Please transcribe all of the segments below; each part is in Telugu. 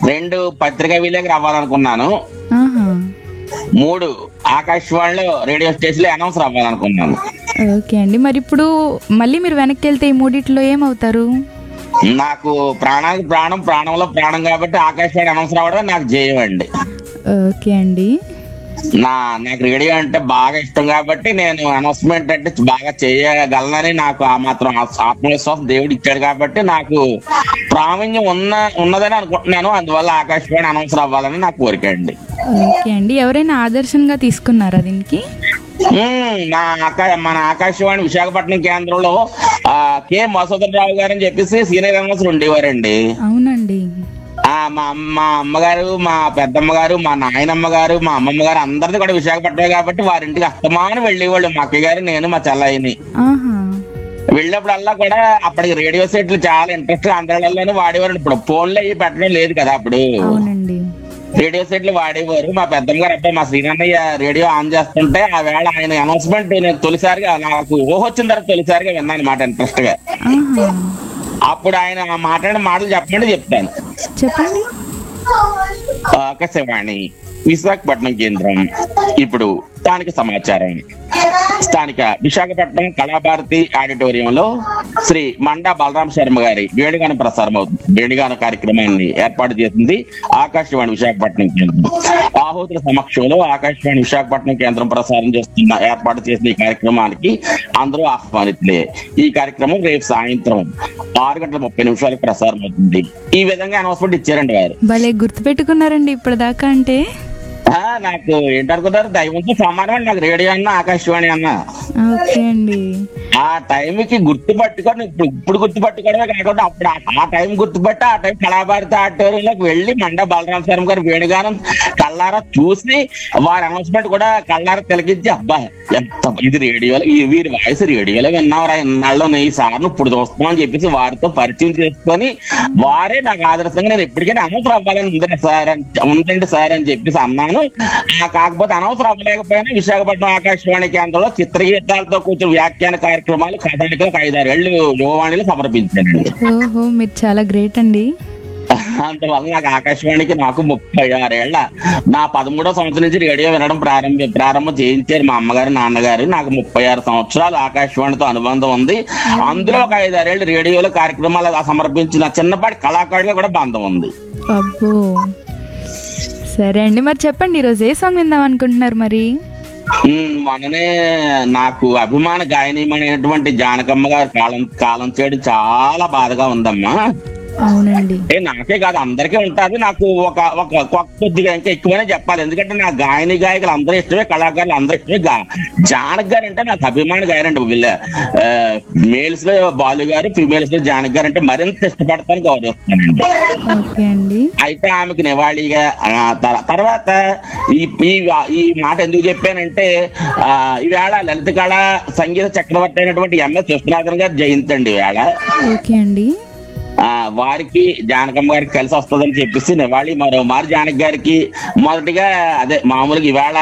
రెండు పత్రికా విలేకరు అవ్వాలనుకున్నాను ఆహా మూడు ఆకాశవాణిలో రేడియో స్టేషన్ లో అనౌన్సర్ అవ్వాలనుకున్నాను ఓకే అండి మరి ఇప్పుడు మళ్ళీ మీరు వెనక్కి వెళ్తే ఈ మూడిట్లో ఏమవుతారు నాకు ప్రాణానికి ప్రాణం ప్రాణంలో ప్రాణం కాబట్టి ఆకాశవాణి అనౌన్సర్ అవ్వడం నాకు జయం అండి ఓకే అండి నా నాకు రేడియో అంటే బాగా ఇష్టం కాబట్టి నేను అనౌన్స్మెంట్ అంటే బాగా చేయగలనని నాకు ఆ మాత్రం ఆత్మ- ఆత్మవిశ్వాసం దేవుడు ఇచ్చాడు కాబట్టి నాకు ప్రావీణ్యం ఉన్న ఉన్నదని అనుకుంటున్నాను అందువల్ల ఆకాశవాణి అనౌన్సర్ అవ్వాలని నా కోరిక అండి ఓకే అండి ఎవరైనా ఆదర్శంగా తీసుకున్నారా దీనికి మ్మ్, నా ఆకా మన ఆకాశవాణి విశాఖపట్నం కేంద్రంలో ఆ, కె మసూదర్ రావు గారు అని చెప్పేసి సీనియర్ అనౌన్సర్ ఉండేవారండి అవునండి ఆ మా అమ్మ మా అమ్మగారు మా పెద్దమ్మ గారు మా నాయనమ్మ గారు మా అమ్మమ్మ గారు అందరిది కూడా విశాఖపట్నం కాబట్టి వారింటికి అస్తమానం వెళ్ళేవాళ్ళు మా అక్కయ్య గారు నేను మా చెల్లయ్యని ఆహా వెళ్ళినప్పుడల్లా కూడా అప్పటికి రేడియో సెట్లు చాలా ఇంట్రెస్ట్ అందరిలోనే వాడేవారు ఇప్పుడు ఫోన్లో అవి పెట్టడం లేదు కదా అప్పుడు అవునండి రేడియో సెట్లు వాడేవారు మా పెద్దమ్మ గారు అబ్బాయి మా శ్రీనన్నయ్య రేడియో ఆన్ చేస్తుంటే ఆ వేళ ఆయన అనౌన్స్మెంట్ నేను తొలిసారిగా నాకు ఊహ వచ్చిన తర్వాత తొలిసారిగా విన్నాను మాట ఇంట్రెస్ట్ గా ఆహా అప్పుడు ఆయన మాట్లాడిన మాటలు చెప్పమంటే చెప్తాను చెప్పండి ఆకాశవాణి విశాఖపట్నం కేంద్రం ఇప్పుడు స్థానిక సమాచారం స్థానిక విశాఖపట్నం కళాభారతి ఆడిటోరియంలో శ్రీ మండా బలరాం శర్మ గారి వేణుగాన ప్రసారం అవుతుంది వేణుగాన కార్యక్రమాన్ని ఏర్పాటు చేసింది ఆకాశవాణి విశాఖపట్నం కేంద్రం ఆహోతుల సమక్షంలో ఆకాశవాణి విశాఖపట్నం కేంద్రం ప్రసారం చేస్తున్న ఏర్పాటు చేసిన ఈ కార్యక్రమానికి అందరూ ఆహ్వానితులే ఈ కార్యక్రమం రేపు సాయంత్రం ఆరు గంటల ముప్పై నిమిషాలకు ప్రసారం అవుతుంది ఈ విధంగా అనౌన్స్మెంట్ ఇచ్చారండి వారు భలే గుర్తుపెట్టుకున్నారండి ఇప్పటిదాకా అంటే ఆ, నాకు ఏంటనుకున్నారు దైవంతో సమానం అండి నాకు రేడియో అన్న ఆకాశవాణి అన్న ఓకే అండి ఆ టైంకి గుర్తు పట్టుకొని ఇప్పుడు ఇప్పుడు గుర్తు పట్టుకోవడమే కాకుండా అప్పుడు ఆ- ఆ టైం గుర్తుపట్టి ఆ టైం కళాభారతి ఆడిటోరియంలోకి వెళ్ళి మండ బలరాం శర్మ గారు వేణుగానం కళ్ళారా చూసి వారి అనౌన్స్మెంట్ కూడా కళ్ళారా తిలకించి అబ్బా ఎంత ఇది రేడియోలో ఈ వీరి వాయిస్ రేడియోలో విన్నావురా ఇన్నాళ్ళు ఈ సార్ను ఇప్పుడు చూస్తాం అని చెప్పేసి వారితో పరిచయం చేసుకొని వారే నాకు ఆదర్శంగా నేను ఎప్పటికైనా అనవసరం అవ్వాలని ఉందండి సార్ అని ఉందండి సార్ అని చెప్పేసి అన్నాను ఆ కాకపోతే అనవసరం అవ్వలేకపోయినా విశాఖపట్నం ఆకాశవాణి కేంద్రంలో చిత్రగీతాలతో కూర్చొని వ్యాఖ్యాన కార్యక్రమాలు కథానికలకు ఐదారు ఏళ్ళు యువవాణిలో సమర్పించానండి ఓహో మీరు చాలా గ్రేట్ అండి అందువల్ల నాకు ఆకాశవాణికి నాకు ముప్పై ఆరేళ్ల నా పదమూడో సంవత్సరం నుంచి రేడియో వినడం ప్రారంభ ప్రారంభం చేయించారు మా అమ్మగారు నాన్నగారు నాకు ముప్పై ఆరు సంవత్సరాలు ఆకాశవాణితో అనుబంధం ఉంది అందులో ఒక ఐదారేళ్ళు రేడియోలో కార్యక్రమాలు సమర్పించిన చిన్నపాటి కళాకారులు కూడా బంధం ఉంది అబ్బో సరే అండి మరి చెప్పండి ఈరోజు ఏ సాంగ్ విందాం అనుకుంటున్నారు మరి ఉమ్, మొన్ననే నాకు అభిమాన గాయనీయమైనటువంటి జానకమ్మ గారు కాలం కాలం చేయడం చాలా బాధగా ఉందమ్మా అవునండి ఏ నాకే కాదు అందరికీ ఉంటది నాకు ఒక ఒక ఒక కొద్దిగా ఇంకా ఎక్కువనే చెప్పాలి ఎందుకంటే నా గాయని గాయకులు అందరూ ఇష్టమే కళాకారులు అందరూ ఇష్టమే గా- జానక్ గారు అంటే నాకు అభిమాన గారండి వీళ్ళ మేల్స్ లో బాలు గారు ఫిమేల్స్ లో జానక్ గారు అంటే మరింత ఇష్టపడతాను గౌరవిస్తానండి ఓకే అండి అయితే ఆమెకి నివాళిగా ఆ, తర- తర్వాత ఈ ఈ ఈ మాట ఎందుకు చెప్పానంటే ఆ, ఈవేళ లలిత కళ సంగీత చక్రవర్తి అయినటువంటి ఎంఎస్ విశ్వనాథన్ గారు జయంతి అండి ఈవేళ ఓకే అండి ఆ వారికి జానకమ్మ గారికి కలిసి వస్తుందని చెప్పేసి నివాళి మరో మారు జానకి గారికి మొదటిగా అదే మామూలుగా ఇవాళ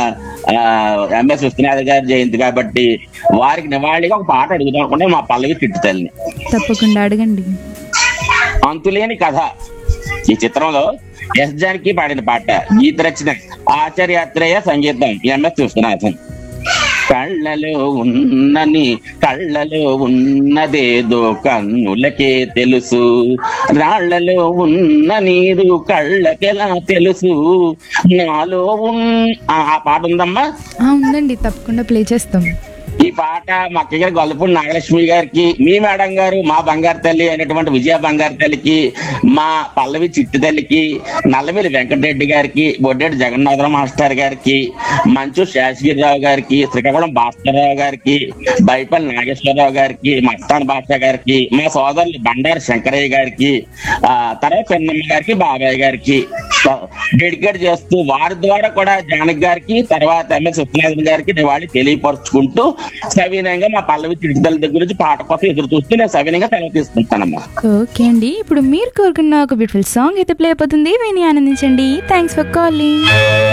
ఎంఎస్ విశ్వనాథ్ గారి జయంతి కాబట్టి వారికి నివాళిగా ఒక పాట అడుగుదాం అనుకుంటే మా పల్లవి చిట్టు తల్లిని తప్పకుండా అడగండి అంతులేని కథ ఈ చిత్రంలో ఎస్ జానకి పాడిన పాట గీత రచన ఆచార్యాత్రేయ సంగీతం ఎంఎస్ విశ్వనాథన్ కళ్ళలో ఉన్నని కళ్ళలో ఉన్నదేదో కన్నులకే తెలుసు రాళ్లలో ఉన్న నీరు కళ్ళకెలా తెలుసు నాలో ఉన్ ఆ ఆ పాట ఉందమ్మా ఆ, ఉందండి తప్పకుండా ప్లే చేస్తాం ఈ పాట మా అక్క గారి గొల్లపూడి నాగలక్ష్మి గారికి మీ మేడం గారు మా బంగారు తల్లి అయినటువంటి విజయ బంగారు తల్లికి మా పల్లవి చిట్టు తల్లికి నల్లమిల్లి వెంకటరెడ్డి గారికి బొడ్డేటి జగన్నాథరావు మాస్టర్ గారికి మంచు శేషగిరిరావు గారికి శ్రీకాకుళం భాస్కర్రావు గారికి బైపల్లి నాగేశ్వరరావు గారికి మస్తాన్ బాషా గారికి మా సోదరులు బండారు శంకరయ్య గారికి ఆ తర్వాత పెన్నమ్మ గారికి బాబాయ్ గారికి డెడికేట్ చేస్తూ వారి ద్వారా కూడా జానక్ గారికి తర్వాత ఎంఎస్ విశ్వనాథన్ గారికి నివాళి తెలియపరుచుకుంటూ సవినయంగా మా పల్లవి చిరుతల దగ్గర నుంచి పాట కోసం ఎదురు చూస్తూ నేను సవినయంగా సెలవు తీసుకుంటానమ్మా ఓకే అండి ఇప్పుడు మీరు కోరుకున్న ఒక బ్యూటిఫుల్ సాంగ్ అయితే ప్లే అయిపోతుంది విని ఆనందించండి థ్యాంక్స్ ఫర్ కాలింగ్